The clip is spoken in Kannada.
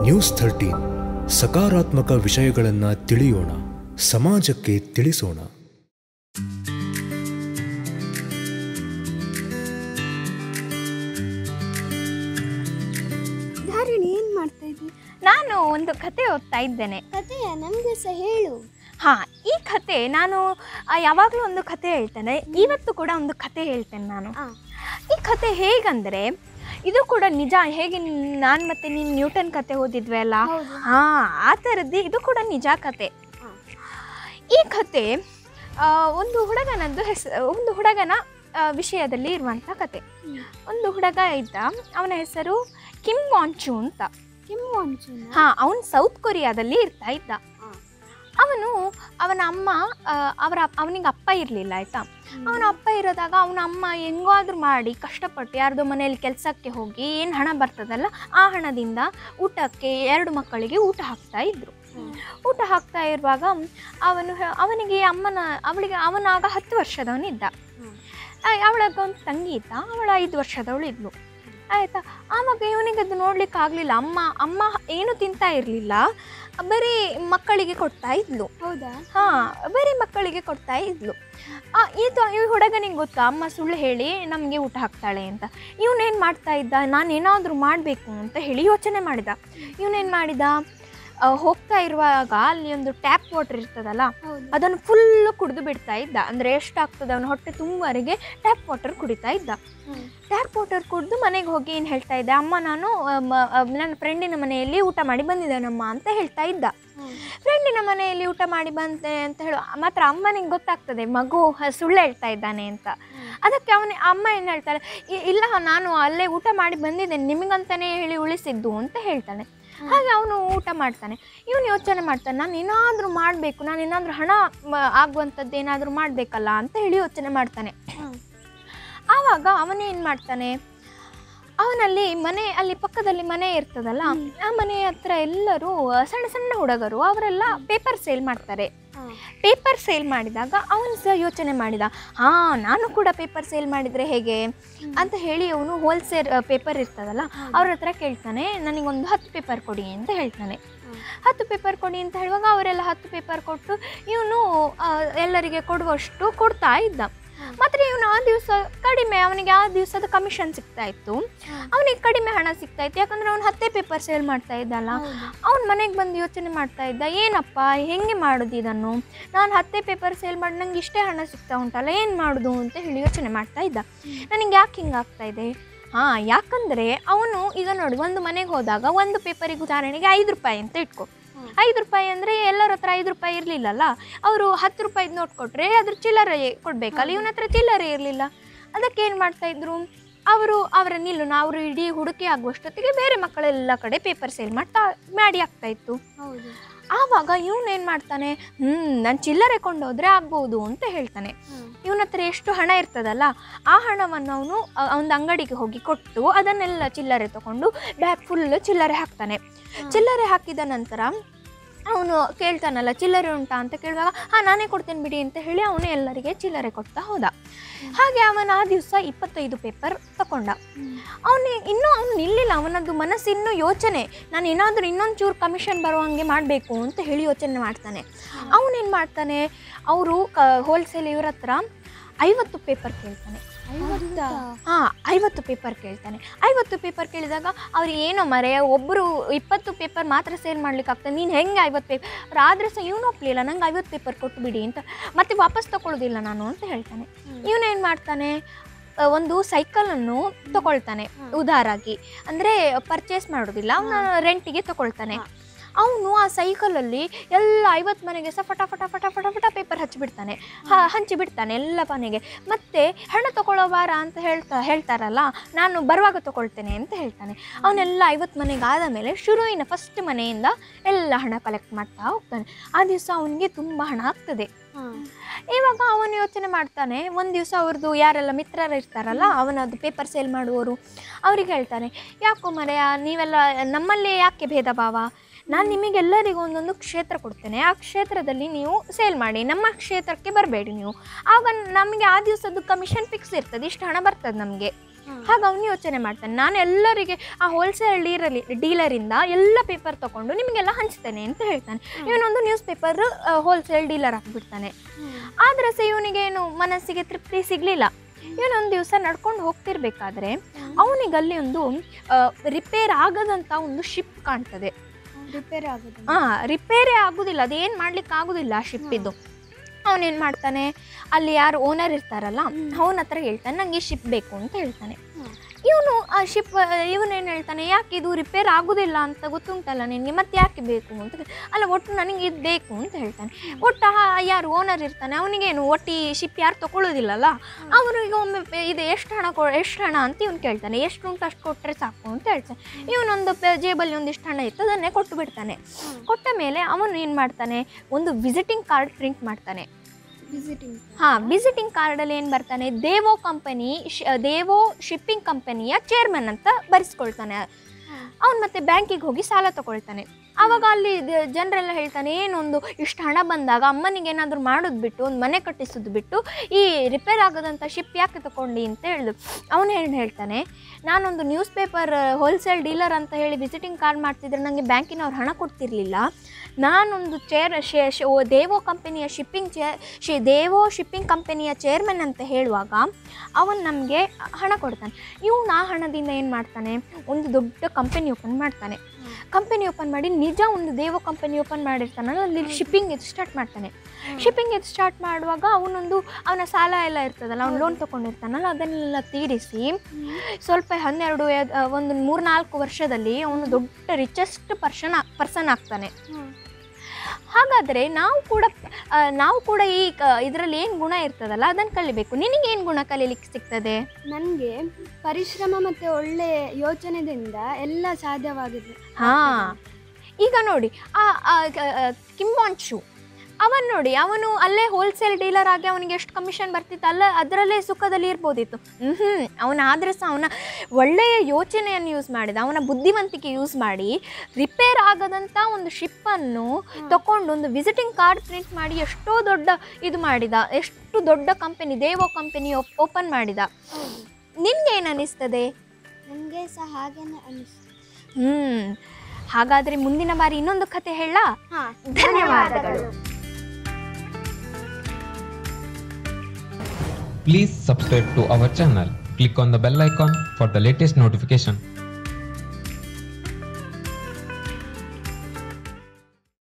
ನ್ಯೂಸ್ ಥರ್ಟೀನ್ ಸಕಾರಾತ್ಮಕ ವಿಷಯಗಳನ್ನು ತಿಳಿಯೋಣ ಸಮಾಜಕ್ಕೆ ತಿಳಿಸೋಣ ಧಾರಣಿ ಏನ್ ಮಾಡ್ತಾ ಇದ್ವಿ ನಾನು ಒಂದು ಕತೆ ಓದ್ತಾ ಇದ್ದೇನೆ ಕತೆಯ ನಮ್ಗೆ ಸಹ ಹೇಳು ಹಾಂ ಈ ಕತೆ ನಾನು ಯಾವಾಗಲೂ ಒಂದು ಕತೆ ಹೇಳ್ತೇನೆ ಇವತ್ತು ಕೂಡ ಒಂದು ಕತೆ ಹೇಳ್ತೇನೆ ನಾನು ಆ. ಈ ಕತೆ ಹೇಗಂದರೆ ಇದು ಕೂಡ ನಿಜ ಹೇಗೆ ನಾನು ಮತ್ತೆ ನೀನು ನ್ಯೂಟನ್ ಕತೆ ಓದಿದ್ವಿ ಅಲ್ಲ ಹೌದು. ಹಾಂ ಆ ಥರದ್ದು ಇದು ಕೂಡ ನಿಜ ಕತೆ ಆ. ಈ ಕತೆ ಆ, ಒಂದು ಹುಡುಗನದ್ದು ಹೆಸ ಒಂದು ಹುಡುಗನ ಆ, ವಿಷಯದಲ್ಲಿ ಇರುವಂಥ ಕತೆ ಒಂದು ಹುಡುಗ ಇದ್ದ ಅವನ ಹೆಸರು ಕಿಮ್ ವಾಂಚು ಅಂತ ಕೆಮ್ಮು ಅಂಚುನ ಹಾ ಅವನು ಸೌತ್ ಕೊರಿಯಾದಲ್ಲಿ ಇರ್ತಾ ಇದ್ದ ಆ. ಅವನು ಅವನ ಅಮ್ಮ ಆ, ಅವರ ಅವನಿಗೆ ಅಪ್ಪ ಇರಲಿಲ್ಲ ಆಯ್ತಾ ಅವನ ಅಪ್ಪ ಇರೋದಾಗ ಅವನ ಅಮ್ಮ ಹೆಂಗಾದ್ರೂ ಮಾಡಿ ಕಷ್ಟಪಟ್ಟು ಯಾರ್ದೋ ಮನೆಯಲ್ಲಿ ಕೆಲಸಕ್ಕೆ ಹೋಗಿ ಏನು ಹಣ ಬರ್ತದಲ್ಲ ಆ ಹಣದಿಂದ ಊಟಕ್ಕೆ ಎರಡು ಮಕ್ಕಳಿಗೆ ಊಟ ಹಾಕ್ತಾ ಇದ್ರು ಊಟ ಹಾಕ್ತಾ ಇರುವಾಗ ಅವನು ಹೆ- ಅವನಿಗೆ ಅಮ್ಮನ ಅವಳಿಗೆ ಅವನಾಗ ಹತ್ತು ವರ್ಷದವನಿದ್ದ ಅವಳಗ ಒಂದು ತಂಗಿ ಇದ್ದ ಅವಳ ಐದು ವರ್ಷದವಳು ಇದ್ಲು ಆಯಿತಾ ಆವಾಗ ಇವನಿಗೆ ಅದು ನೋಡ್ಲಿಕ್ಕೆ ಆಗಲಿಲ್ಲ ಅಮ್ಮ ಅಮ್ಮ ಏನು ತಿಂತಾ ಇರಲಿಲ್ಲ ಬರೀ ಮಕ್ಕಳಿಗೆ ಕೊಡ್ತಾ ಇದ್ಲು ಹೌದಾ ಹಾಂ ಬರೀ ಮಕ್ಕಳಿಗೆ ಕೊಡ್ತಾ ಇದ್ಲು ಆ, ಇದು ಈ ಹುಡುಗನಿಗೆ ಗೊತ್ತಾ ಅಮ್ಮ ಸುಳ್ಳು ಹೇಳಿ ನಮಗೆ ಊಟ ಹಾಕ್ತಾಳೆ ಅಂತ ಇವನೇನು ಮಾಡ್ತಾ ಇದ್ದ ನಾನು ಏನಾದರೂ ಮಾಡಬೇಕು ಅಂತ ಹೇಳಿ ಯೋಚನೆ ಮಾಡಿದ ಇವನೇನು ಮಾಡಿದ ಆ, ಹೋಗ್ತಾ ಇರುವಾಗ ಅಲ್ಲಿ ಒಂದು ಟ್ಯಾಪ್ ವಾಟರ್ ಇರ್ತದಲ್ಲ ಹೌದು ಅದನ್ನು ಫುಲ್ಲು ಕುಡಿದು ಬಿಡ್ತಾ ಇದ್ದ ಅಂದರೆ ಎಷ್ಟಾಗ್ತದೆ ಅವನ ಹೊಟ್ಟೆ ತುಂಬವರೆಗೆ ಟ್ಯಾಪ್ ವಾಟರ್ ಕುಡಿತಾ ಇದ್ದ ಹ್ಮ್. ಟ್ಯಾಪ್ ವಾಟರ್ ಕುಡಿದು ಮನೆಗೆ ಹೋಗಿ ಏನು ಹೇಳ್ತಾ ಇದ್ದೆ ಅಮ್ಮ ನಾನು ಆ, ಮ- ಆ, ನನ್ನ ಫ್ರೆಂಡಿನ ಮನೆಯಲ್ಲಿ ಊಟ ಮಾಡಿ ಬಂದಿದ್ದೇನಮ್ಮ ಅಂತ ಹೇಳ್ತಾ ಇದ್ದ ಹ್ಮ್. ಫ್ರೆಂಡಿನ ಮನೆಯಲ್ಲಿ ಊಟ ಮಾಡಿ ಬಂತೆ ಅಂತ ಹೇಳು ಮಾತ್ರ ಅಮ್ಮನಿಗೆ ಗೊತ್ತಾಗ್ತದೆ ಮಗು ಹ- ಸುಳ್ಳು ಹೇಳ್ತಾ ಇದ್ದಾನೆ ಅಂತ ಅದಕ್ಕೆ ಅವನ ಅಮ್ಮ ಏನು ಹೇಳ್ತಾಳೆ "ಇ- ಇಲ್ಲ ನಾನು ಅಲ್ಲೇ ಊಟ ಮಾಡಿ ಬಂದಿದ್ದೇನೆ ನಿಮಗಂತಾನೆ ಹೇಳಿ ಉಳಿಸಿದ್ದು ಅಂತ ಹೇಳ್ತಾನೆ ಹಾಗೆ ಅವನು ಊಟ ಮಾಡ್ತಾನೆ ಇವನು ಯೋಚನೆ ಮಾಡ್ತಾನೆ ನಾನು ಏನಾದರೂ ಮಾಡಬೇಕು ನಾನು ಏನಾದರೂ ಹಣ ಮ- ಆಗುವಂಥದ್ದು ಏನಾದರೂ ಮಾಡಬೇಕಲ್ಲ ಅಂತ ಹೇಳಿ ಯೋಚನೆ ಮಾಡ್ತಾನೆ ಹ್ಮ್. ಆವಾಗ ಅವನೇನು ಮಾಡ್ತಾನೆ ಅವನಲ್ಲಿ ಮನೆ ಅಲ್ಲಿ ಪಕ್ಕದಲ್ಲಿ ಮನೆ ಇರ್ತದಲ್ಲ ಆ ಮನೆ ಹತ್ರ ಎಲ್ಲರೂ ಆ, ಸಣ್ಣ ಸಣ್ಣ ಹುಡುಗರು ಅವರೆಲ್ಲ ಪೇಪರ್ ಸೇಲ್ ಮಾಡ್ತಾರೆ ಹಾ. ಪೇಪರ್ ಸೇಲ್ ಮಾಡಿದಾಗ ಅವನು ಸಹ ಯೋಚನೆ ಮಾಡಿದ ಹಾಂ ನಾನು ಕೂಡ ಪೇಪರ್ ಸೇಲ್ ಮಾಡಿದರೆ ಹೇಗೆ ಅಂತ ಹೇಳಿ ಅವನು ಹೋಲ್ಸೇಲ್ ಪೇಪರ್ ಇರ್ತದಲ್ಲ ಅವ್ರ ಹತ್ರ ಕೇಳ್ತಾನೆ ನನಗೊಂದು ಹತ್ತು ಪೇಪರ್ ಕೊಡಿ ಅಂತ ಹೇಳ್ತಾನೆ ಹ್ಮ್. ಹತ್ತು ಪೇಪರ್ ಕೊಡಿ ಅಂತ ಹೇಳುವಾಗ ಅವರೆಲ್ಲ ಹತ್ತು ಪೇಪರ್ ಕೊಟ್ಟು ಇವನು ಎಲ್ಲರಿಗೆ ಕೊಡುವಷ್ಟು ಕೊಡ್ತಾ ಇದ್ದ ಮಾತ್ರ ಇವನು ಆ ದಿವಸ ಕಡಿಮೆ ಅವನಿಗೆ ಆ ದಿವಸದ ಕಮಿಷನ್ ಸಿಗ್ತಾ ಇತ್ತು ಅವನಿಗೆ ಕಡಿಮೆ ಹಣ ಸಿಗ್ತಾ ಇತ್ತು ಯಾಕಂದ್ರೆ ಅವನು ಹತ್ತೇ ಪೇಪರ್ ಸೇಲ್ ಮಾಡ್ತಾ ಇದ್ದಲ್ಲ ಹೌದು. ಅವ್ನ ಮನೆಗೆ ಬಂದು ಯೋಚನೆ ಮಾಡ್ತಾ ಇದ್ದ ಏನಪ್ಪ ಹೆಂಗೆ ಮಾಡೋದು ಇದನ್ನು ನಾನು ಹತ್ತೇ ಪೇಪರ್ ಸೇಲ್ ಮಾಡಿ ನಂಗೆ ಇಷ್ಟೇ ಹಣ ಸಿಗ್ತಾ ಉಂಟಲ್ಲ ಏನು ಮಾಡೋದು ಅಂತ ಹೇಳಿ ಯೋಚನೆ ಮಾಡ್ತಾ ಇದ್ದ ನನಗೆ ಯಾಕೆ ಹಿಂಗೆ ಆಗ್ತಾ ಇದೆ ಹಾಂ ಯಾಕಂದರೆ ಅವನು ಈಗ ನೋಡಿ ಒಂದು ಮನೆಗೆ ಹೋದಾಗ ಒಂದು ಪೇಪರಿಗೆ ಉದಾಹರಣೆಗೆ ಐದು ರೂಪಾಯಿ ಅಂತ ಇಟ್ಕೊ ಹ್ಮ್. ಐದು ರೂಪಾಯಿ ಅಂದರೆ ಎಲ್ಲರ ಹತ್ರ ಐದು ರೂಪಾಯಿ ಇರಲಿಲ್ಲಲ್ಲ ಅವರು ಹತ್ತು ರೂಪಾಯಿದು ನೋಟ್ ಕೊಟ್ಟರೆ ಅದ್ರ ಚಿಲ್ಲರೆ ಕೊಡಬೇಕಲ್ಲ ಇವನ ಹತ್ರ ಚಿಲ್ಲರೆ ಇರಲಿಲ್ಲ ಅದಕ್ಕೆ ಏನು ಮಾಡ್ತಾ ಇದ್ರು ಅವರು ಅವರ ನಿಲ್ಲು ಅವರು ಇಡೀ ಹುಡುಕಿ ಆಗುವಷ್ಟೊತ್ತಿಗೆ ಬೇರೆ ಮಕ್ಕಳೆಲ್ಲ ಕಡೆ ಪೇಪರ್ ಸೇಲ್ ಮಾಡ್ತಾ ಮಾಡಿ ಆಗ್ತಾ ಇತ್ತು ಹೌದು ಆವಾಗ ಇವನು ಏನು ಮಾಡ್ತಾನೆ ಹ್ಞೂ ನಾನು ಚಿಲ್ಲರೆ ಕೊಂಡೋದ್ರೆ ಆಗ್ಬೋದು ಅಂತ ಹೇಳ್ತಾನೆ ಹ್ಮ್. ಇವನ ಹತ್ರ ಎಷ್ಟು ಹಣ ಇರ್ತದಲ್ಲ ಆ ಹಣವನ್ನು ಅವನು ಒಂದು ಅಂಗಡಿಗೆ ಹೋಗಿ ಕೊಟ್ಟು ಅದನ್ನೆಲ್ಲ ಚಿಲ್ಲರೆ ತಗೊಂಡು ಬ್ಯಾಗ್ ಫುಲ್ ಚಿಲ್ಲರೆ ಹಾಕ್ತಾನೆ ಚಿಲ್ಲರೆ ಹಾಕಿದ ನಂತರ ಅವನು ಕೇಳ್ತಾನಲ್ಲ ಚಿಲ್ಲರೆ ಉಂಟಾ ಅಂತ ಕೇಳುವಾಗ ಹಾಂ ನಾನೇ ಕೊಡ್ತೇನೆ ಬಿಡಿ ಅಂತ ಹೇಳಿ ಅವನು ಎಲ್ಲರಿಗೆ ಚಿಲ್ಲರೆ ಕೊಡ್ತಾ ಹೋದ ಹಾಗೆ ಅವನ ಆ ದಿವಸ ಇಪ್ಪತ್ತೈದು ಪೇಪರ್ ತಗೊಂಡ ಹ್ಮ್. ಅವನಿಗೆ ಇನ್ನೂ ಅವ್ನು ನಿಲ್ಲಿಲ್ಲ ಅವನದ್ದು ಮನಸ್ಸು ಇನ್ನೂ ಯೋಚನೆ ನಾನು ಏನಾದರೂ ಇನ್ನೊಂದು ಚೂರು ಕಮಿಷನ್ ಬರುವಂಗೆ ಮಾಡಬೇಕು ಅಂತ ಹೇಳಿ ಯೋಚನೆ ಮಾಡ್ತಾನೆ ಅವನೇನು ಮಾಡ್ತಾನೆ ಅವರು ಕ ಹೋಲ್ಸೇಲ್ ಇವ್ರ ಹತ್ರ ಐವತ್ತು ಪೇಪರ್ ಕೇಳ್ತಾನೆ ಐವತ್ತಾ? ಹಾಂ ಐವತ್ತು ಪೇಪರ್ ಕೇಳ್ತಾನೆ ಐವತ್ತು ಪೇಪರ್ ಕೇಳಿದಾಗ ಅವ್ರಿಗೆ ಏನೋ ಮರೆ ಒಬ್ಬರು ಇಪ್ಪತ್ತು ಪೇಪರ್ ಮಾತ್ರ ಸೇಲ್ ಮಾಡ್ಲಿಕ್ಕೆ ಆಗ್ತದೆ ನೀನು ಹೆಂಗೆ ಐವತ್ತು ಪೇಪರ್ ಆದರೆ ಸಹ ಇವನು ಒಪ್ಪಲಿಲ್ಲ ನಂಗೆ ಐವತ್ತು ಪೇಪರ್ ಕೊಟ್ಟು ಬಿಡಿ ಅಂತ ಮತ್ತೆ ವಾಪಸ್ ತಗೊಳ್ಳೋದಿಲ್ಲ ನಾನು ಅಂತ ಹೇಳ್ತಾನೆ ಹ್ಮ್. ಇವನೇನು ಮಾಡ್ತಾನೆ ಆ, ಒಂದು ಸೈಕಲನ್ನು ತಗೊಳ್ತಾನೆ ಹ್ಮ್. ಉದಾರಾಗಿ ಅಂದರೆ ಪರ್ಚೇಸ್ ಮಾಡೋದಿಲ್ಲ ಅವನ ರೆಂಟಿಗೆ ತಗೊಳ್ತಾನೆ ಹಾ. ಅವನು ಆ ಸೈಕಲಲ್ಲಿ ಎಲ್ಲ ಐವತ್ತು ಮನೆಗೆ ಸಹ ಫಟ ಫಟ ಫಟ ಫಟ ಫಟ ಪೇಪರ್ ಹಚ್ಚಿಬಿಡ್ತಾನೆ ಹ ಹಂಚಿಬಿಡ್ತಾನೆ ಎಲ್ಲ ಮನೆಗೆ ಮತ್ತೆ ಹಣ ತಗೊಳ್ಳೋ ವಾರ ಅಂತ ಹೇಳ್ತಾ ಹೇಳ್ತಾರಲ್ಲ ನಾನು ಬರುವಾಗ ತಗೊಳ್ತೇನೆ ಅಂತ ಹೇಳ್ತಾನೆ ಅವನೆಲ್ಲ ಐವತ್ತು ಮನೆಗೆ ಆದ ಮೇಲೆ ಶುರುವಿನ ಫಸ್ಟ್ ಮನೆಯಿಂದ ಎಲ್ಲ ಹಣ ಕಲೆಕ್ಟ್ ಮಾಡ್ತಾ ಹೋಗ್ತಾನೆ ಆ ದಿವಸ ಅವನಿಗೆ ತುಂಬ ಹಣ ಆಗ್ತದೆ ಹಾ. ಇವಾಗ ಅವನು ಯೋಚನೆ ಮಾಡ್ತಾನೆ ಒಂದು ದಿವಸ ಅವ್ರದ್ದು ಯಾರೆಲ್ಲ ಮಿತ್ರರು ಇರ್ತಾರಲ್ಲ ಅವನದು ಪೇಪರ್ ಸೇಲ್ ಮಾಡುವವರು ಅವ್ರಿಗೆ ಹೇಳ್ತಾನೆ ಯಾಕೋ ಮರೆಯ ನೀವೆಲ್ಲ ನಮ್ಮಲ್ಲಿ ಯಾಕೆ ಭೇದ ಭಾವ ನಾನು ನಿಮಗೆಲ್ಲರಿಗೂ ಒಂದೊಂದು ಕ್ಷೇತ್ರ ಕೊಡ್ತೇನೆ ಆ ಕ್ಷೇತ್ರದಲ್ಲಿ ನೀವು ಸೇಲ್ ಮಾಡಿ ನಮ್ಮ ಕ್ಷೇತ್ರಕ್ಕೆ ಬರಬೇಡಿ ನೀವು ಆಗ ನಮಗೆ ಆ ದಿವಸದ್ದು ಕಮಿಷನ್ ಫಿಕ್ಸ್ ಇರ್ತದೆ ಇಷ್ಟು ಹಣ ಬರ್ತದೆ ನಮಗೆ ಹಾಗೆ ಅವನು ಯೋಚನೆ ಮಾಡ್ತಾನೆ ನಾನು ಎಲ್ಲರಿಗೆ ಆ ಹೋಲ್ಸೇಲ್ ಡೀಲಲ್ಲಿ ಡೀಲರಿಂದ ಎಲ್ಲ ಪೇಪರ್ ತಗೊಂಡು ನಿಮಗೆಲ್ಲ ಹಂಚ್ತೇನೆ ಅಂತ ಹೇಳ್ತಾನೆ ಇವನೊಂದು ನ್ಯೂಸ್ ಪೇಪರ್ ಹೋಲ್ಸೇಲ್ ಡೀಲರ್ ಆಗಿಬಿಡ್ತಾನೆ ಆದ್ರೆ ಸಹ ಇವನಿಗೇನು ಮನಸ್ಸಿಗೆ ತೃಪ್ತಿ ಸಿಗಲಿಲ್ಲ ಇವನೊಂದು ದಿವಸ ನಡ್ಕೊಂಡು ಹೋಗ್ತಿರ್ಬೇಕಾದ್ರೆ ಅವನಿಗಲ್ಲಿ ಒಂದು ರಿಪೇರ್ ಆಗದಂಥ ಒಂದು ಶಿಪ್ ಕಾಣ್ತದೆ ರಿಪೇರ್ ಆಗೋದು ಹಾ ರಿಪೇರಿ ಆಗುದಿಲ್ಲ ಅದೇನು ಮಾಡ್ಲಿಕ್ಕೆ ಆಗುದಿಲ್ಲ ಆ ಶಿಪ್ ಇದು ಅವನೇನು ಮಾಡ್ತಾನೆ ಅಲ್ಲಿ ಯಾರು ಓನರ್ ಇರ್ತಾರಲ್ಲ ಅವನ ಹತ್ರ ಹೇಳ್ತಾನೆ ನಂಗೆ ಈ ಶಿಪ್ ಬೇಕು ಅಂತ ಹೇಳ್ತಾನೆ ಇವನು ಆ ಶಿಪ್ ಇವನೇನು ಹೇಳ್ತಾನೆ ಯಾಕೆ ಇದು ರಿಪೇರ್ ಆಗುದಿಲ್ಲ ಅಂತ ಗೊತ್ತುಂಟಲ್ಲ ನಿನಗೆ ಮತ್ತೆ ಯಾಕೆ ಬೇಕು ಅಂತ ಕೇ- ಅಲ್ಲ ಒಟ್ಟು ನನಗೆ ಇದು ಬೇಕು ಅಂತ ಹೇಳ್ತಾನೆ ಒಟ್ಟು ಆ ಯಾರು ಓನರ್ ಇರ್ತಾನೆ ಅವನಿಗೇನು ಒಟ್ಟು ಈ ಶಿಪ್ ಯಾರು ತಗೊಳ್ಳೋದಿಲ್ಲಲ್ಲ ಅವನಿಗೆ ಒಮ್ಮೆ ಪೆ- ಇದು ಎಷ್ಟು ಹಣ ಕೊ ಎಷ್ಟು ಹಣ ಅಂತ ಇವ್ನು ಕೇಳ್ತಾನೆ ಎಷ್ಟು ಉಂಟು ಅಷ್ಟು ಕೊಟ್ಟರೆ ಸಾಕು ಅಂತ ಹೇಳ್ತಾನೆ ಇವನೊಂದು ಪೆ- ಜೇಬಲ್ಲಿ ಒಂದಿಷ್ಟು ಹಣ ಇತ್ತು ಅದನ್ನೇ ಕೊಟ್ಟು ಬಿಡ್ತಾನೆ ಕೊಟ್ಟ ಮೇಲೆ ಅವನು ಏನು ಮಾಡ್ತಾನೆ ಒಂದು ವಿಸಿಟಿಂಗ್ ಕಾರ್ಡ್ ಪ್ರಿಂಟ್ ಮಾಡ್ತಾನೆ ವಿಸಿಟಿಂಗ್ ಹಾಂ ವಿಸಿಟಿಂಗ್ ಕಾರ್ಡಲ್ಲಿ ಏನು ಬರ್ತಾನೆ ದೇವೋ ಕಂಪನಿ ದೇವೋ ಶಿಪ್ಪಿಂಗ್ ಕಂಪನಿಯ ಚೇರ್ಮನ್ ಅಂತ ಬರೆಸ್ಕೊಳ್ತಾನೆ ಅವ್ನು ಮತ್ತೆ ಬ್ಯಾಂಕಿಗೆ ಹೋಗಿ ಸಾಲ ತಗೊಳ್ತಾನೆ ಆವಾಗ ಅಲ್ಲಿ ದ- ಜನರೆಲ್ಲ ಹೇಳ್ತಾನೆ ಏನೊಂದು ಇಷ್ಟು ಹಣ ಬಂದಾಗ ಅಮ್ಮನಿಗೆ ಏನಾದರೂ ಮಾಡೋದು ಬಿಟ್ಟು ಒಂದು ಮನೆ ಕಟ್ಟಿಸೋದು ಬಿಟ್ಟು ಈ ರಿಪೇರ್ ಆಗೋದಂಥ ಶಿಪ್ ಯಾಕೆ ತಗೊಂಡು ಅಂತ ಹೇಳಿದ್ರು ಅವನು ಏನು ಹೇಳ್ತಾನೆ ನಾನೊಂದು ನ್ಯೂಸ್ ಪೇಪರ್ ಹೋಲ್ಸೇಲ್ ಡೀಲರ್ ಅಂತ ಹೇಳಿ ವಿಸಿಟಿಂಗ್ ಕಾರ್ಡ್ ಮಾಡ್ತಿದ್ರೆ ನನಗೆ ಬ್ಯಾಂಕಿನವ್ರು ಹಣ ಕೊಡ್ತಿರ್ಲಿಲ್ಲ ನಾನೊಂದು ಚೇರ್ ಶೇ ಶೇ- ಓ ದೇವೋ ಕಂಪನಿಯ ಶಿಪ್ಪಿಂಗ್ ಚೇ ಶಿ ದೇವೋ ಶಿಪ್ಪಿಂಗ್ ಕಂಪನಿಯ ಚೇರ್ಮನ್ ಅಂತ ಹೇಳುವಾಗ ಅವನು ನಮಗೆ ಹಣ ಕೊಡ್ತಾನೆ ಇವನು ಆ ಹಣದಿಂದ ಏನು ಮಾಡ್ತಾನೆ ಒಂದು ದೊಡ್ಡ ಕಂಪನಿ ಓಪನ್ ಮಾಡ್ತಾನೆ ಕಂಪನಿ ಓಪನ್ ಮಾಡಿ ನಿಜ ಒಂದು ದೇವೋ ಕಂಪನಿ ಓಪನ್ ಮಾಡಿರ್ತಾನಲ್ಲ ಅಲ್ಲಿ ಶಿಪ್ಪಿಂಗ್ ಇದು ಸ್ಟಾರ್ಟ್ ಮಾಡ್ತಾನೆ ಶಿಪ್ಪಿಂಗ್ ಇದು ಸ್ಟಾರ್ಟ್ ಮಾಡುವಾಗ ಅವನೊಂದು ಅವನ ಸಾಲ ಎಲ್ಲ ಇರ್ತದಲ್ಲ ಅವ್ನು ಲೋನ್ ತೊಗೊಂಡಿರ್ತಾನಲ್ಲ ಅದನ್ನೆಲ್ಲ ತೀರಿಸಿ ಸ್ವಲ್ಪ ಹನ್ನೆರಡು ಎ- ಒಂದು ಮೂರ್ನಾಲ್ಕು ವರ್ಷದಲ್ಲಿ ಅವನು ದೊಡ್ಡ ರಿಚೆಸ್ಟ್ ಪರ್ಸನ್ ಪರ್ಸನ್ ಆಗ್ತಾನೆ ಹಾಗಾದರೆ ನಾವು ಕೂಡ ಆ, ನಾವು ಕೂಡ ಈ ಇದರಲ್ಲಿ ಏನು ಗುಣ ಇರ್ತದಲ್ಲ ಅದನ್ನು ಕಲಿಬೇಕು ನಿನಗೆ ಏನು ಗುಣ ಕಲೀಲಿಕ್ಕೆ ಸಿಗ್ತದೆ ನನಗೆ ಪರಿಶ್ರಮ ಮತ್ತು ಒಳ್ಳೆ ಯೋಚನೆದಿಂದ ಎಲ್ಲ ಸಾಧ್ಯವಾಗಿದೆ ಹಾಂ ಈಗ ನೋಡಿ ಆ ಆ, ಕ- ಆ, ಕಿಂಬಾನ್ ಶೂ ಅವನು ನೋಡಿ ಅವನು ಅಲ್ಲೇ ಹೋಲ್ಸೇಲ್ ಡೀಲರ್ ಆಗಿ ಅವನಿಗೆ ಎಷ್ಟು ಕಮಿಷನ್ ಬರ್ತಿತ್ತು ಅಲ್ಲ ಅದರಲ್ಲೇ ಸುಖದಲ್ಲಿ ಇರ್ಬೋದಿತ್ತು ಹ್ಞೂ ಅವನ ಆದ್ರೆ ಸಹ ಅವನ ಒಳ್ಳೆಯ ಯೋಚನೆಯನ್ನು ಯೂಸ್ ಮಾಡಿದ ಅವನ ಬುದ್ಧಿವಂತಿಕೆ ಯೂಸ್ ಮಾಡಿ ರಿಪೇರ್ ಆಗದಂಥ ಒಂದು ಶಿಪ್ಪನ್ನು ತಗೊಂಡು ಒಂದು ವಿಸಿಟಿಂಗ್ ಕಾರ್ಡ್ ಪ್ರಿಂಟ್ ಮಾಡಿ ಎಷ್ಟೋ ದೊಡ್ಡ ಇದು ಮಾಡಿದ ಎಷ್ಟು ದೊಡ್ಡ ಕಂಪನಿ ದೇವೋ ಕಂಪನಿ ಓಪನ್ ಮಾಡಿದ ನಿನ್ಗೆ ಏನು ಅನಿಸ್ತದೆ ನನಗೆ ಸಹ ಹಾಗೇನೆ ಅನಿಸ್ತು ಹ್ಞೂ ಹಾಗಾದರೆ ಮುಂದಿನ ಬಾರಿ ಇನ್ನೊಂದು ಕತೆ ಹೇಳ ಹಾಂ ಧನ್ಯವಾದಗಳು Please subscribe to our channel. Click on the bell icon for the latest notification.